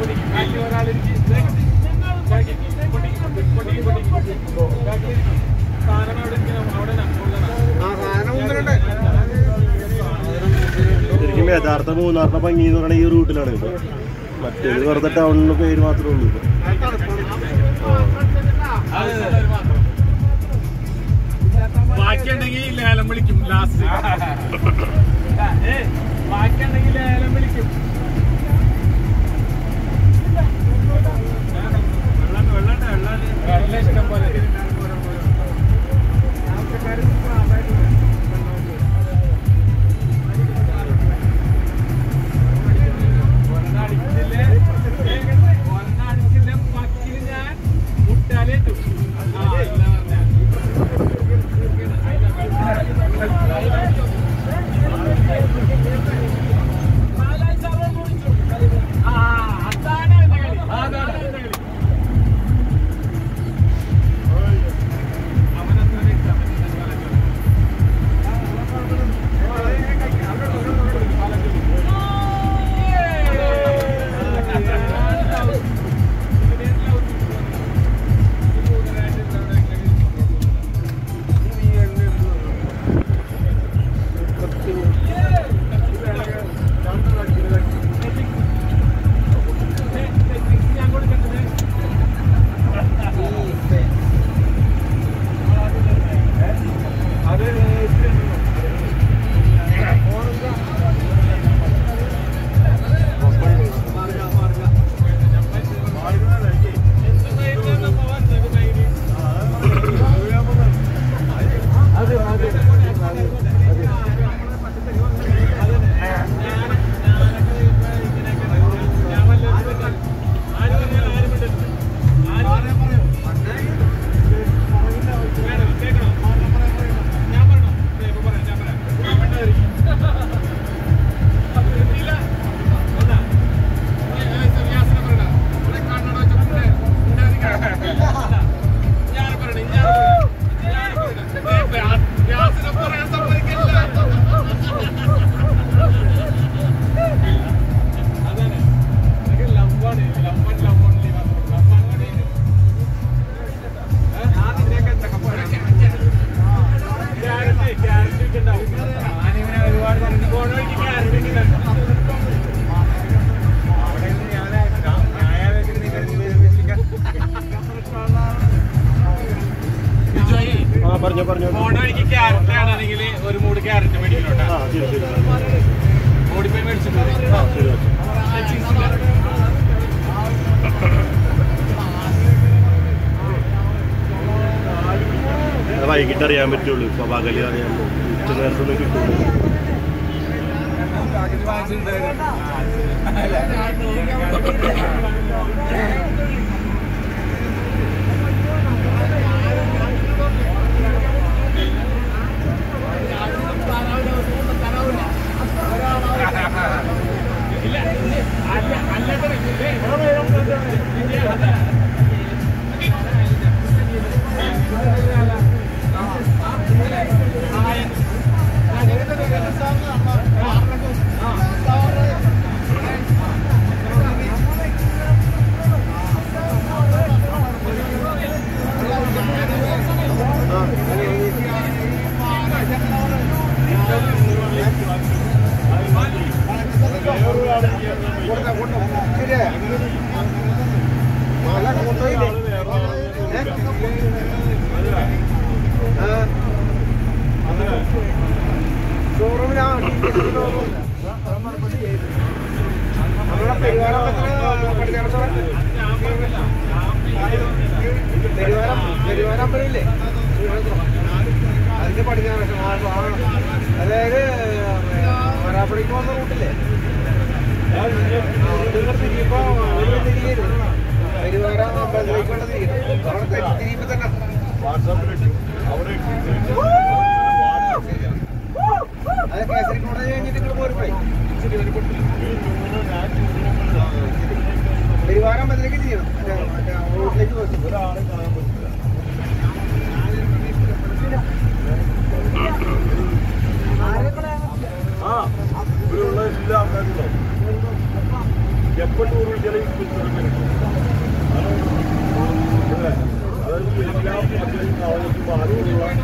ശരിക്കും യഥാർത്ഥ മൂന്നാറിന്റെ ഭംഗി എന്ന് പറയുന്നത് ഈ റൂട്ടിലാണ് ഇത് മറ്റേത് വെറുതെ ടൗണിന് പേര് മാത്രമേ ഉള്ളൂ ഇത്. ബാക്കിയുണ്ടെങ്കിൽ ലേലം വിളിക്കും ലാസ്റ്റ് ബാക്കിയുണ്ടെങ്കിൽ ലേലം വിളിക്കും വെള്ളം ഇഷ്ടം പോലെ ഞാൻ മുട്ടാലേറ്റു ആ എന്താ പറഞ്ഞ ആ പറഞ്ഞോ പറഞ്ഞോ പോണ വഴിക്ക് ക്യാരറ്റ് ആണെങ്കിൽ ഒരു മൂട് ക്യാരറ്റ് മേടിക്കലോട്ടാ ആ ശരി ശരി ഓടിപ്പോയി മേടിച്ചിട്ട് മതി. ആ ശരി ഓക്കെ അത് വൈകിട്ട് അറിയാൻ പറ്റുള്ളൂ ഇപ്പൊ പകല് അറിയാൻ പറ്റും ഉച്ച നേരത്തൊന്നും കിട്ടുള്ളൂ പെരുവാരമ്പലമില്ലേ അതിന്റെ പടിഞ്ഞാറ് അതായത് വരാപ്പടിക്ക് വന്ന റൂട്ടില്ലേ തിരിയുമ്പോ അവിടെ തിരിയരുത് പെരുവാരം അമ്പലത്തിലേക്കുള്ള തിരിയണം അവിടെ തിരിയുമ്പോ തന്നെ അത് കേസരി കോടതി കഴിഞ്ഞിട്ട് നിങ്ങൾ പോരുമ്പോഴേ പെരുവാരം അമ്പലത്തിലേക്ക് തിരിയണം മറ്റേ മറ്റേ റോഡിലേക്ക് പോയി എപ്പോൾ ടൂർ വിളിച്ചാലും അതായത് എല്ലാ മദ്യവും ബാധകമുള്ള